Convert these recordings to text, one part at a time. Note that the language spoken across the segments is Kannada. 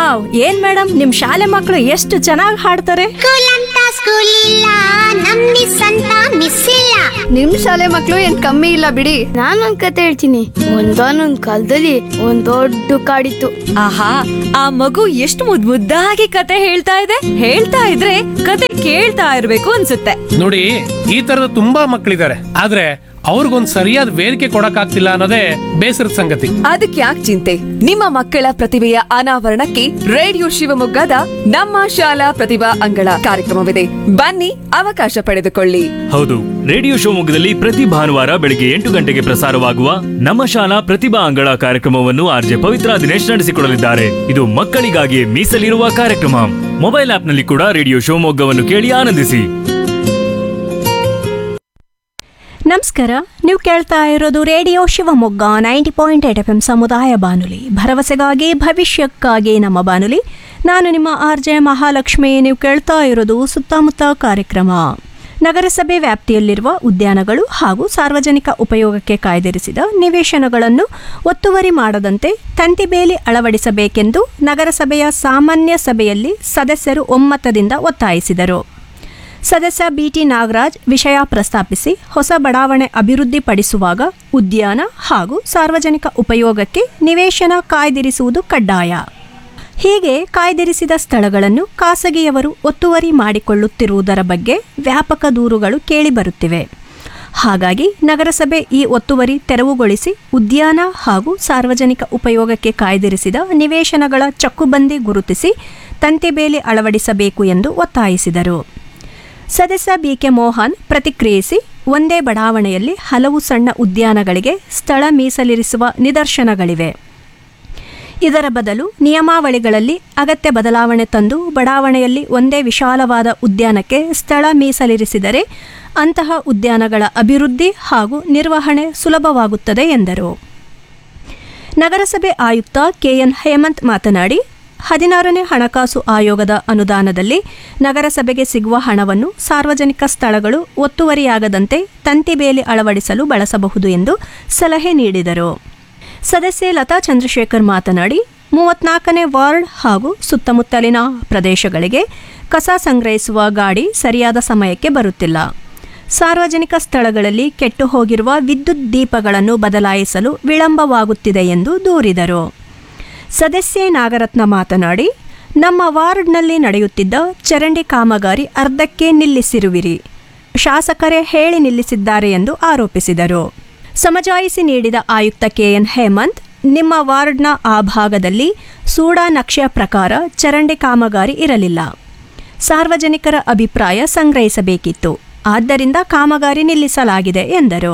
ವಾವ್ ಏನ್ ಮೇಡಮ್ ನಿಮ್ ಶಾಲೆ ಮಕ್ಕಳು ಎಷ್ಟು ಚೆನ್ನಾಗಿ ಹಾಡ್ತಾರೆ ಸ್ಕೂಲ್ ಅಂತ ಸ್ಕೂಲ್ ಇಲ್ಲ ನಮ್ ಮಿಸ್ ಅಂತ ಮಿಸ್ ಇಲ್ಲ ನಿಮ್ ಶಾಲೆ ಮಕ್ಳು ಏನ್ ಕಮ್ಮಿ ಇಲ್ಲ ಬಿಡಿ ನಾನ್ ಒಂದ್ ಕತೆ ಹೇಳ್ತೀನಿ ಒಂದಾನೊಂದ್ ಕಾಲದಲ್ಲಿ ಒಂದ್ ದೊಡ್ಡ ಕಾಡಿತ್ತು ಆಹಾ ಆ ಮಗು ಎಷ್ಟು ಮುದ್ ಮುದ್ದಾಗಿ ಕತೆ ಹೇಳ್ತಾ ಇದೆ ಹೇಳ್ತಾ ಇದ್ರೆ ಕತೆ ಕೇಳ್ತಾ ಇರ್ಬೇಕು ಅನ್ಸುತ್ತೆ ನೋಡಿ ಈ ತರದ ತುಂಬಾ ಮಕ್ಕಳಿದ್ದಾರೆ ಆದ್ರೆ ಅವ್ರಿಗೊಂದ್ ಸರಿಯಾದ ವೇದಿಕೆ ಕೊಡಕ್ಕಾಗ್ತಿಲ್ಲ ಅನ್ನೋದೇ ಬೇಸರದ ಸಂಗತಿ ಅದಕ್ಕೆ ಯಾಕೆ ಚಿಂತೆ ನಿಮ್ಮ ಮಕ್ಕಳ ಪ್ರತಿಭೆಯ ಅನಾವರಣಕ್ಕೆ ರೇಡಿಯೋ ಶಿವಮೊಗ್ಗದ ನಮ್ಮ ಶಾಲಾ ಪ್ರತಿಭಾ ಅಂಗಳ ಕಾರ್ಯಕ್ರಮವಿದೆ ಬನ್ನಿ ಅವಕಾಶ ಪಡೆದುಕೊಳ್ಳಿ ಹೌದು ರೇಡಿಯೋ ಶಿವಮೊಗ್ಗದಲ್ಲಿ ಪ್ರತಿ ಭಾನುವಾರ ಬೆಳಿಗ್ಗೆ ಎಂಟು ಗಂಟೆಗೆ ಪ್ರಸಾರವಾಗುವ ನಮ್ಮ ಶಾಲಾ ಪ್ರತಿಭಾ ಅಂಗಳ ಕಾರ್ಯಕ್ರಮವನ್ನು ಆರ್ಜೆ ಪವಿತ್ರ ದಿನೇಶ್ ನಡೆಸಿಕೊಡಲಿದ್ದಾರೆ ಇದು ಮಕ್ಕಳಿಗಾಗಿ ಮೀಸಲಿರುವ ಕಾರ್ಯಕ್ರಮ ಮೊಬೈಲ್ ಆಪ್ನಲ್ಲಿ ಕೂಡ ರೇಡಿಯೋ ಶಿವಮೊಗ್ಗವನ್ನು ಕೇಳಿ ಆನಂದಿಸಿ ನಮಸ್ಕಾರ ನೀವು ಕೇಳ್ತಾ ಇರೋದು radio Shivamogga ninety point eight F M ಸಮುದಾಯ ಬಾನುಲಿ ಭರವಸೆಗಾಗಿ ಭವಿಷ್ಯಕ್ಕಾಗಿ ನಮ್ಮ ಬಾನುಲಿ ನಾನು ನಿಮ್ಮ ಆರ್ ಜೆ ಮಹಾಲಕ್ಷ್ಮಿ ನೀವು ಕೇಳ್ತಾ ಇರೋದು ಸುತ್ತಮುತ್ತ ಕಾರ್ಯಕ್ರಮ ನಗರಸಭೆ ವ್ಯಾಪ್ತಿಯಲ್ಲಿರುವ ಉದ್ಯಾನಗಳು ಹಾಗೂ ಸಾರ್ವಜನಿಕ ಉಪಯೋಗಕ್ಕೆ ಕಾಯ್ದಿರಿಸಿದ ನಿವೇಶನಗಳನ್ನು ಒತ್ತುವರಿ ಮಾಡದಂತೆ ತಂತಿಬೇಲಿ ಅಳವಡಿಸಬೇಕೆಂದು ನಗರಸಭೆಯ ಸಾಮಾನ್ಯ ಸಭೆಯಲ್ಲಿ ಸದಸ್ಯರು ಒಮ್ಮತದಿಂದ ಒತ್ತಾಯಿಸಿದರು ಸದಸ್ಯ ಬಿಟಿ ನಾಗರಾಜ್ ವಿಷಯ ಪ್ರಸ್ತಾಪಿಸಿ ಹೊಸ ಬಡಾವಣೆ ಅಭಿವೃದ್ಧಿಪಡಿಸುವಾಗ ಉದ್ಯಾನ ಹಾಗೂ ಸಾರ್ವಜನಿಕ ಉಪಯೋಗಕ್ಕೆ ನಿವೇಶನ ಕಾಯ್ದಿರಿಸುವುದು ಕಡ್ಡಾಯ ಹೀಗೆ ಕಾಯ್ದಿರಿಸಿದ ಸ್ಥಳಗಳನ್ನು ಖಾಸಗಿಯವರು ಒತ್ತುವರಿ ಮಾಡಿಕೊಳ್ಳುತ್ತಿರುವುದರ ಬಗ್ಗೆ ವ್ಯಾಪಕ ದೂರುಗಳು ಕೇಳಿಬರುತ್ತಿವೆ ಹಾಗಾಗಿ ನಗರಸಭೆ ಈ ಒತ್ತುವರಿ ತೆರವುಗೊಳಿಸಿ ಉದ್ಯಾನ ಹಾಗೂ ಸಾರ್ವಜನಿಕ ಉಪಯೋಗಕ್ಕೆ ಕಾಯ್ದಿರಿಸಿದ ನಿವೇಶನಗಳ ಚಕ್ಕುಬಂದಿ ಗುರುತಿಸಿ ತಂತಿಬೇಲಿ ಅಳವಡಿಸಬೇಕು ಎಂದು ಒತ್ತಾಯಿಸಿದರು ಸದಸ್ಯ ಬಿಕೆ ಮೋಹನ್ ಪ್ರತಿಕ್ರಿಯಿಸಿ ಒಂದೇ ಬಡಾವಣೆಯಲ್ಲಿ ಹಲವು ಸಣ್ಣ ಉದ್ಯಾನಗಳಿಗೆ ಸ್ಥಳ ಮೀಸಲಿರಿಸುವ ನಿದರ್ಶನಗಳಿವೆ ಇದರ ಬದಲು ನಿಯಮಾವಳಿಗಳಲ್ಲಿ ಅಗತ್ಯ ಬದಲಾವಣೆ ತಂದು ಬಡಾವಣೆಯಲ್ಲಿ ಒಂದೇ ವಿಶಾಲವಾದ ಉದ್ಯಾನಕ್ಕೆ ಸ್ಥಳ ಮೀಸಲಿರಿಸಿದರೆ ಅಂತಹ ಉದ್ಯಾನಗಳ ಅಭಿವೃದ್ಧಿ ಹಾಗೂ ನಿರ್ವಹಣೆ ಸುಲಭವಾಗುತ್ತದೆ ಎಂದರು ನಗರಸಭೆ ಆಯುಕ್ತ ಕೆಎನ್ ಹೇಮಂತ್ ಮಾತನಾಡಿ ಹದಿನಾರನೇ ಹಣಕಾಸು ಆಯೋಗದ ಅನುದಾನದಲ್ಲಿ ನಗರಸಭೆಗೆ ಸಿಗುವ ಹಣವನ್ನು ಸಾರ್ವಜನಿಕ ಸ್ಥಳಗಳು ಒತ್ತುವರಿಯಾಗದಂತೆ ತಂತಿಬೇಲಿ ಅಳವಡಿಸಲು ಬಳಸಬಹುದು ಎಂದು ಸಲಹೆ ನೀಡಿದರು ಸದಸ್ಯೆ ಲತಾ ಚಂದ್ರಶೇಖರ್ ಮಾತನಾಡಿ ಮೂವತ್ನಾಲ್ಕನೇ ವಾರ್ಡ್ ಹಾಗೂ ಸುತ್ತಮುತ್ತಲಿನ ಪ್ರದೇಶಗಳಿಗೆ ಕಸ ಸಂಗ್ರಹಿಸುವ ಗಾಡಿ ಸರಿಯಾದ ಸಮಯಕ್ಕೆ ಬರುತ್ತಿಲ್ಲ ಸಾರ್ವಜನಿಕ ಸ್ಥಳಗಳಲ್ಲಿ ಕೆಟ್ಟು ಹೋಗಿರುವ ವಿದ್ಯುತ್ ದೀಪಗಳನ್ನು ಬದಲಾಯಿಸಲು ವಿಳಂಬವಾಗುತ್ತಿದೆ ಎಂದು ದೂರಿದರು ಸದಸ್ಯೆ ನಾಗರತ್ನ ಮಾತನಾಡಿ ನಮ್ಮ ವಾರ್ಡ್ನಲ್ಲಿ ನಡೆಯುತ್ತಿದ್ದ ಚರಂಡಿ ಕಾಮಗಾರಿ ಅರ್ಧಕ್ಕೆ ನಿಲ್ಲಿಸಿರುವಿರಿ ಶಾಸಕರೇ ಹೇಳಿ ನಿಲ್ಲಿಸಿದ್ದಾರೆ ಎಂದು ಆರೋಪಿಸಿದರು ಸಮಜಾಯಿಸಿ ನೀಡಿದ ಆಯುಕ್ತ ಕೆಎನ್ ಹೇಮಂತ್ ನಿಮ್ಮ ವಾರ್ಡ್ನ ಆ ಭಾಗದಲ್ಲಿ ಸೂಡಾ ನಕ್ಷೆಯ ಪ್ರಕಾರ ಚರಂಡಿ ಕಾಮಗಾರಿ ಇರಲಿಲ್ಲ ಸಾರ್ವಜನಿಕರ ಅಭಿಪ್ರಾಯ ಸಂಗ್ರಹಿಸಬೇಕಿತ್ತು ಆದ್ದರಿಂದ ಕಾಮಗಾರಿ ನಿಲ್ಲಿಸಲಾಗಿದೆ ಎಂದರು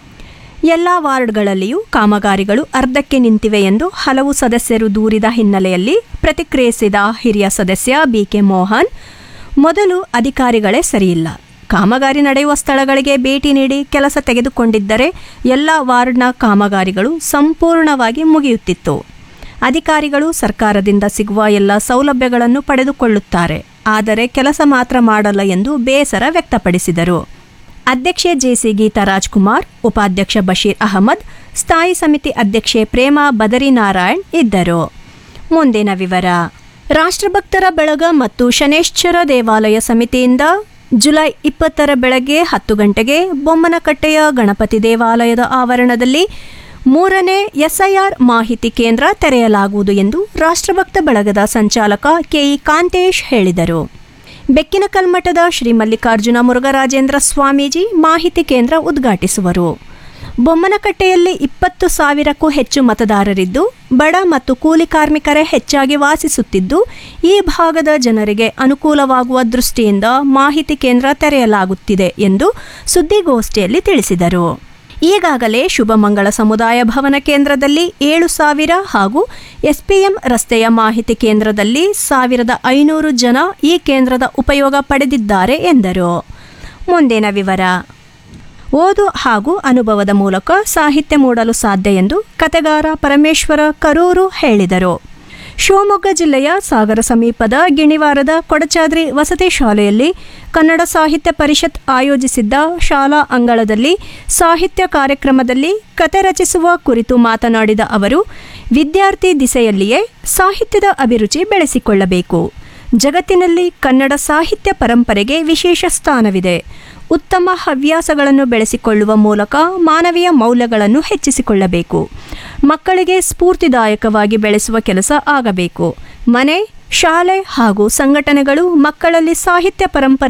ಎಲ್ಲ ವಾರ್ಡ್ಗಳಲ್ಲಿಯೂ ಕಾಮಗಾರಿಗಳು ಅರ್ಧಕ್ಕೆ ನಿಂತಿವೆ ಎಂದು ಹಲವು ಸದಸ್ಯರು ದೂರಿದ ಹಿನ್ನೆಲೆಯಲ್ಲಿ ಪ್ರತಿಕ್ರಿಯಿಸಿದ ಹಿರಿಯ ಸದಸ್ಯ ಬಿಕೆ ಮೋಹನ್ ಮೊದಲು ಅಧಿಕಾರಿಗಳೇ ಸರಿಯಿಲ್ಲ ಕಾಮಗಾರಿ ನಡೆಯುವ ಸ್ಥಳಗಳಿಗೆ ಭೇಟಿ ನೀಡಿ ಕೆಲಸ ತೆಗೆದುಕೊಂಡಿದ್ದರೆ ಎಲ್ಲ ವಾರ್ಡ್ನ ಕಾಮಗಾರಿಗಳು ಸಂಪೂರ್ಣವಾಗಿ ಮುಗಿಯುತ್ತಿತ್ತು ಅಧಿಕಾರಿಗಳು ಸರ್ಕಾರದಿಂದ ಸಿಗುವ ಎಲ್ಲ ಸೌಲಭ್ಯಗಳನ್ನು ಪಡೆದುಕೊಳ್ಳುತ್ತಾರೆ ಆದರೆ ಕೆಲಸ ಮಾತ್ರ ಮಾಡಲ್ಲ ಎಂದು ಬೇಸರ ವ್ಯಕ್ತಪಡಿಸಿದರು ಅಧ್ಯಕ್ಷೆ ಜೆಸಿ ಗೀತಾ ರಾಜ್ಕುಮಾರ್ ಉಪಾಧ್ಯಕ್ಷ ಬಶೀರ್ ಅಹಮದ್ ಸ್ಥಾಯಿ ಸಮಿತಿ ಅಧ್ಯಕ್ಷೆ ಪ್ರೇಮಾ ಬದರಿನಾರಾಯಣ್ ಇದ್ದರು ಮುಂದಿನ ವಿವರ ರಾಷ್ಟ್ರಭಕ್ತರ ಬಳಗ ಮತ್ತು ಶನೇಶ್ವರ ದೇವಾಲಯ ಸಮಿತಿಯಿಂದ ಜುಲೈ ಇಪ್ಪತ್ತರ ಬೆಳಗ್ಗೆ ಹತ್ತು ಗಂಟೆಗೆ ಬೊಮ್ಮನಕಟ್ಟೆಯ ಗಣಪತಿ ದೇವಾಲಯದ ಆವರಣದಲ್ಲಿ ಮೂರನೇ ಎಸ್ಐಆರ್ ಮಾಹಿತಿ ಕೇಂದ್ರ ತೆರೆಯಲಾಗುವುದು ಎಂದು ರಾಷ್ಟ್ರಭಕ್ತ ಬಳಗದ ಸಂಚಾಲಕ ಕೆಇ ಕಾಂತೇಶ್ ಹೇಳಿದರು ಬೆಕ್ಕಿನ ಕಲ್ಮಠದ ಶ್ರೀ ಮಲ್ಲಿಕಾರ್ಜುನ ಮುರುಘರಾಜೇಂದ್ರ ಸ್ವಾಮೀಜಿ ಮಾಹಿತಿ ಕೇಂದ್ರ ಉದ್ಘಾಟಿಸುವರು ಬೊಮ್ಮನಕಟ್ಟೆಯಲ್ಲಿ ಇಪ್ಪತ್ತು ಸಾವಿರಕ್ಕೂ ಹೆಚ್ಚು ಮತದಾರರಿದ್ದು ಬಡ ಮತ್ತು ಕೂಲಿ ಕಾರ್ಮಿಕರೇ ಹೆಚ್ಚಾಗಿ ವಾಸಿಸುತ್ತಿದ್ದು ಈ ಭಾಗದ ಜನರಿಗೆ ಅನುಕೂಲವಾಗುವ ದೃಷ್ಟಿಯಿಂದ ಮಾಹಿತಿ ಕೇಂದ್ರ ತೆರೆಯಲಾಗುತ್ತಿದೆ ಎಂದು ಸುದ್ದಿಗೋಷ್ಠಿಯಲ್ಲಿ ತಿಳಿಸಿದರು ಈಗಾಗಲೇ ಶುಭಮಂಗಳ ಸಮುದಾಯ ಭವನ ಕೇಂದ್ರದಲ್ಲಿ ಏಳು ಸಾವಿರ ಹಾಗೂ ಎಸ್ಪಿಎಂ ರಸ್ತೆಯ ಮಾಹಿತಿ ಕೇಂದ್ರದಲ್ಲಿ ಸಾವಿರದ ಐನೂರು ಜನ ಈ ಕೇಂದ್ರದ ಉಪಯೋಗ ಪಡೆದಿದ್ದಾರೆ ಎಂದರು ಮುಂದಿನ ವಿವರ ಓದು ಹಾಗೂ ಅನುಭವದ ಮೂಲಕ ಸಾಹಿತ್ಯ ಮೂಡಲು ಸಾಧ್ಯ ಎಂದು ಕತೆಗಾರ ಪರಮೇಶ್ವರ ಕರೂರು ಹೇಳಿದರು ಶಿವಮೊಗ್ಗ ಜಿಲ್ಲೆಯ ಸಾಗರ ಸಮೀಪದ ಗಿಣಿವಾರದ ಕೊಡಚಾದ್ರಿ ವಸತಿ ಶಾಲೆಯಲ್ಲಿ ಕನ್ನಡ ಸಾಹಿತ್ಯ ಪರಿಷತ್ ಆಯೋಜಿಸಿದ್ದ ಶಾಲಾ ಅಂಗಳದಲ್ಲಿ ಸಾಹಿತ್ಯ ಕಾರ್ಯಕ್ರಮದಲ್ಲಿ ಕತೆ ರಚಿಸುವ ಕುರಿತು ಮಾತನಾಡಿದ ಅವರು ವಿದ್ಯಾರ್ಥಿ ದಿಸೆಯಲ್ಲಿಯೇ ಸಾಹಿತ್ಯದ ಅಭಿರುಚಿ ಬೆಳೆಸಿಕೊಳ್ಳಬೇಕು ಜಗತ್ತಿನಲ್ಲಿ ಕನ್ನಡ ಸಾಹಿತ್ಯ ಪರಂಪರೆಗೆ ವಿಶೇಷ ಸ್ಥಾನವಿದೆ ಉತ್ತಮ ಹವ್ಯಾಸಗಳನ್ನು ಬೆಳೆಸಿಕೊಳ್ಳುವ ಮೂಲಕ ಮಾನವೀಯ ಮೌಲ್ಯಗಳನ್ನು ಹೆಚ್ಚಿಸಿಕೊಳ್ಳಬೇಕು ಮಕ್ಕಳಿಗೆ ಸ್ಫೂರ್ತಿದಾಯಕವಾಗಿ ಬೆಳೆಸುವ ಕೆಲಸ ಆಗಬೇಕು ಮನೆ ಶಾಲೆ ಹಾಗೂ ಸಂಘಟನೆಗಳು ಮಕ್ಕಳಲ್ಲಿ ಸಾಹಿತ್ಯ ಪರಂಪರೆ